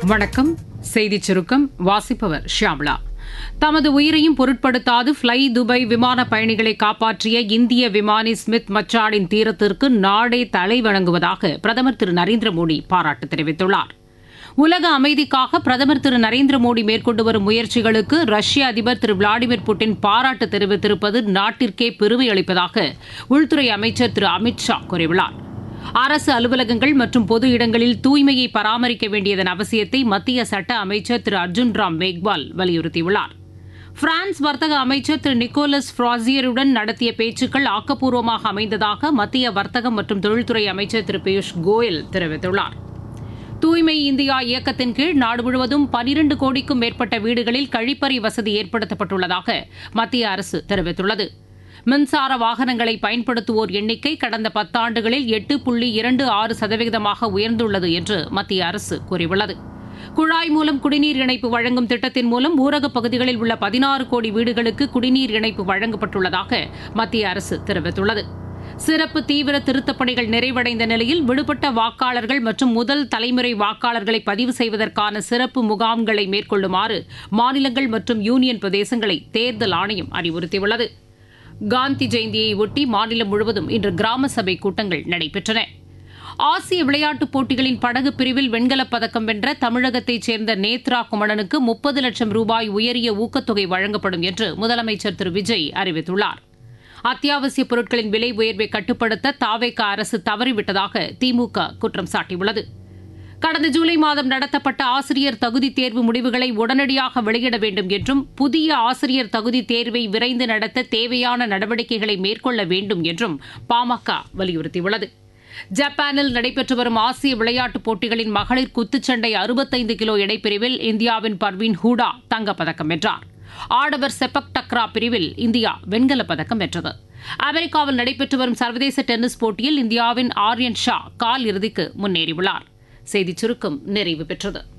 வணக்கம் செய்திச் சுருக்கம் வாசிப்பவர் ஷியாம்லா தமது உயிரையும் பொருட்படுத்தாது ஃப்ளை துபாய் விமான பயணிகளை காப்பாற்றிய இந்திய விமானி ஸ்மித் மச்சாடின் தீரத்திற்கு நாடே தலை வணங்குவதாக பிரதமர் திரு நரேந்திர மோடி பாராட்டு தெரிவித்துள்ளார் உலக அமைதிக்காக பிரதமர் திரு நரேந்திர மோடி மேற்கொண்டு வரும் முயற்சிகளுக்கு ரஷ்ய அதிபர் திரு விளாடிமிர் புட்டின் பாராட்டு தெரிவித்திருப்பது நாட்டிற்கே பெருமை அளிப்பதாக உள்துறை அமைச்சர் திரு அமித் ஷா கூறியுள்ளார் அரசு அலுவலகங்கள் மற்றும் பொது இடங்களில் தூய்மையை பராமரிக்க வேண்டியதன் அவசியத்தை மத்திய சட்ட அமைச்சர் திரு அர்ஜுன் ராம் மேக்வால் வலியுறுத்தியுள்ளார் பிரான்ஸ் வர்த்தக அமைச்சர் திரு நிக்கோலஸ் ஃப்ராசியருடன் நடத்திய பேச்சுக்கள் ஆக்கப்பூர்வமாக அமைந்ததாக மத்திய வர்த்தகம் மற்றும் தொழில்துறை அமைச்சர் திரு பியூஷ் கோயல் தெரிவித்துள்ளார் தூய்மை இந்தியா இயக்கத்தின் கீழ் நாடு முழுவதும் பனிரண்டு கோடிக்கும் மேற்பட்ட வீடுகளில் கழிப்பறை வசதி ஏற்படுத்தப்பட்டுள்ளதாக மத்திய அரசு தெரிவித்துள்ளது மின்சார வாகனங்களை பயன்படுத்துவோர் எண்ணிக்கை கடந்த பத்தாண்டுகளில் எட்டு புள்ளி இரண்டு ஆறு சதவீதமாக உயர்ந்துள்ளது என்று மத்திய அரசு கூறியுள்ளது குழாய் மூலம் குடிநீர் இணைப்பு வழங்கும் திட்டத்தின் மூலம் ஊரகப் பகுதிகளில் உள்ள பதினாறு கோடி வீடுகளுக்கு குடிநீர் இணைப்பு வழங்கப்பட்டுள்ளதாக மத்திய அரசு தெரிவித்துள்ளது சிறப்பு தீவிர திருத்தப் பணிகள் நிறைவடைந்த நிலையில் விடுபட்ட வாக்காளர்கள் மற்றும் முதல் தலைமுறை வாக்காளர்களை பதிவு செய்வதற்கான சிறப்பு முகாம்களை மேற்கொள்ளுமாறு மாநிலங்கள் மற்றும் யூனியன் பிரதேசங்களை தேர்தல் ஆணையம் அறிவுறுத்தியுள்ளது காந்தி ஜெயந்தியை ஒட்டி மாநிலம் முழுவதும் இன்று கிராம சபை கூட்டங்கள் நடைபெற்றன ஆசிய விளையாட்டுப் போட்டிகளின் படகு பிரிவில் வெண்கலப் பதக்கம் வென்ற தமிழகத்தைச் சேர்ந்த நேத்ரா குமணனுக்கு முப்பது லட்சம் ரூபாய் உயரிய ஊக்கத்தொகை வழங்கப்படும் என்று முதலமைச்சர் திரு விஜய் அறிவித்துள்ளார் அத்தியாவசிய பொருட்களின் விலை உயர்வை கட்டுப்படுத்த தாவேக அரசு தவறிவிட்டதாக திமுக குற்றம் சாட்டியுள்ளது கடந்த ஜூலை மாதம் நடத்தப்பட்ட ஆசிரியர் தகுதி தேர்வு முடிவுகளை உடனடியாக வெளியிட வேண்டும் என்றும் புதிய ஆசிரியர் தகுதி தேர்வை விரைந்து நடத்த தேவையான நடவடிக்கைகளை மேற்கொள்ள வேண்டும் என்றும் பாமக வலியுறுத்தியுள்ளது ஜப்பானில் நடைபெற்று வரும் ஆசிய விளையாட்டுப் போட்டிகளின் மகளிர் குத்துச்சண்டை அறுபத்தைந்து கிலோ இடைப்பிரிவில் இந்தியாவின் பர்வீன் ஹூடா தங்கப்பதக்கம் வென்றார் ஆடவர் செப்பக் டக்ரா பிரிவில் இந்தியா வெண்கலப் பதக்கம் வென்றது அமெரிக்காவில் நடைபெற்று வரும் சர்வதேச டென்னிஸ் போட்டியில் இந்தியாவின் ஆர்யன் ஷா கால் இறுதிக்கு முன்னேறியுள்ளார் செய்திச் சுருக்கம் நிறைவு பெற்றது